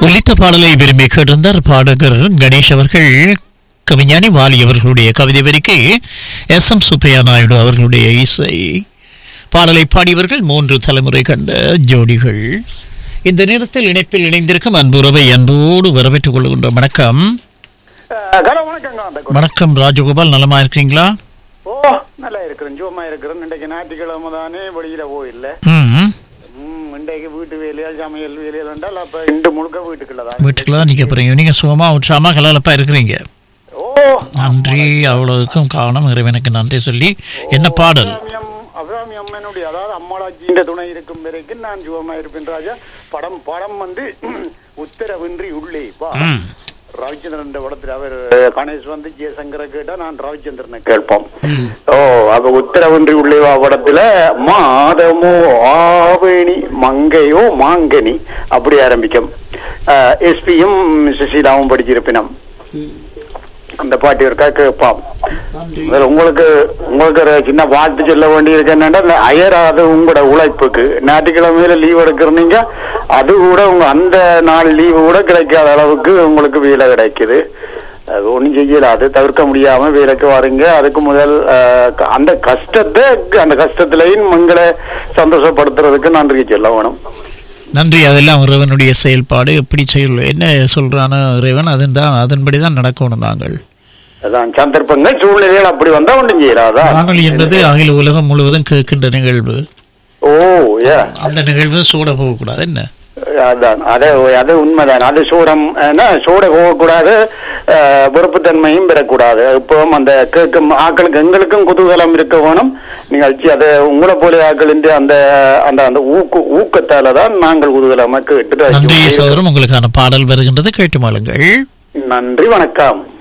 ஒலித்த பாடலை விரும்பி கேட்டிருந்தார் பாடகர் கணேஷ் அவர்கள் கவிஞானி வாலி அவர்களுடைய கவிதை வரிக்கு எஸ் எம் சுப்பையா நாயுடு அவர்களுடைய இசை பாடலை பாடியவர்கள் மூன்று தலைமுறை கண்ட ஜோடிகள் இந்த நேரத்தில் இணைப்பில் இணைந்திருக்கும் அன்புறவை அன்போடு வரவேற்றுக் கொள்கின்ற வணக்கம் ஹலோ வணக்கங்க அந்த குரல். வணக்கம் ராஜகோபால் நலமா இருக்கிறீங்களா ஓ நல்லா இருக்கிறேன் ஜோமா இருக்கிறேன் இன்றைக்கு ஞாயிற்றுக்கிழமை தானே வெளியில போயில்ல ம் ம் இன்றைக்கு வீட்டு வேலையா சமையல் வேலையா என்றால் அப்ப இன்று முழுக்க வீட்டுக்குள்ள தான் வீட்டுக்குள்ள தான் நிற்க போறீங்க நீங்க சுகமா உற்சாகமா கலகலப்பா இருக்கிறீங்க ஓ நன்றி அவ்வளவுக்கும் காரணம் இறைவனுக்கு நன்றி சொல்லி என்ன பாடல் அபிராமியம் அபிராமி அம்மனுடைய அதாவது அம்மாளாச்சியின் துணை இருக்கும் வரைக்கும் நான் ஜுவமா இருப்பேன் ராஜா படம் படம் வந்து உத்தரவின்றி உள்ளே வா ம் ரவிச்சந்திரன் என்ற படத்தில் அவர் கணேஷ் வந்து ஜெயசங்கரை கேட்டா நான் ரவிச்சந்திரனை கேட்போம் ஓ அப்ப உத்தரவின்றி உள்ளே வா படத்துல மாதமோ ஆவணி மங்கையோ மாங்கனி அப்படி ஆரம்பிக்கும் எஸ்பியும் சுசீலாவும் படிச்சிருப்பினம் அந்த பாட்டு இருக்கா கேட்பாம் வேற உங்களுக்கு உங்களுக்கு ஒரு சின்ன வாழ்த்து சொல்ல வேண்டியிருக்கு என்னன்னா இந்த அயராது உங்களோட உழைப்புக்கு ஞாயிற்றுக்கிழமையில லீவ் எடுக்கிறீங்க அது கூட உங்க அந்த நாள் லீவு கூட கிடைக்காத அளவுக்கு உங்களுக்கு வேலை கிடைக்குது அது ஒன்றும் செய்யல அது தவிர்க்க முடியாம வேலைக்கு வரீங்க அதுக்கு முதல் அஹ், அந்த கஷ்டத்தை அந்த கஷ்டத்திலையும் உங்களை சந்தோஷப்படுத்துறதுக்கு நன்றி சொல்ல வேணும் நன்றி அதெல்லாம் இறைவனுடைய செயல்பாடு எப்படி செய்யல என்ன சொல்றானோ இறைவன் அதன் தான் அதன்படி தான் நடக்கணும் நாங்கள் அதான் சந்தர்ப்பங்கள் சூழ்நிலைகள் அப்படி வந்தா ஒன்றும் செய்யலாதா வானொலி என்பது அகில உலகம் முழுவதும் கேட்கின்ற நிகழ்வு ஓ ஏ அந்த நிகழ்வு சூட போகக்கூடாது என்ன அதான் அது அது உண்மைதான் அது சூடம் என்ன சூட போகக்கூடாது அஹ், வெறுப்புத்தன்மையும் பெறக்கூடாது இப்போ அந்த கேட்கும் ஆக்களுக்கு எங்களுக்கும் குதூகலம் இருக்க வேணும் நிகழ்ச்சி அது உங்களை போல ஆக்களின் அந்த அந்த அந்த ஊக்கு ஊக்கத்தால தான் நாங்கள் குதூகலமா நன்றி கேட்டு சோதரம் உங்களுக்கான பாடல் வருகின்றது கேட்டு மாளுங்கள் நன்றி வணக்கம்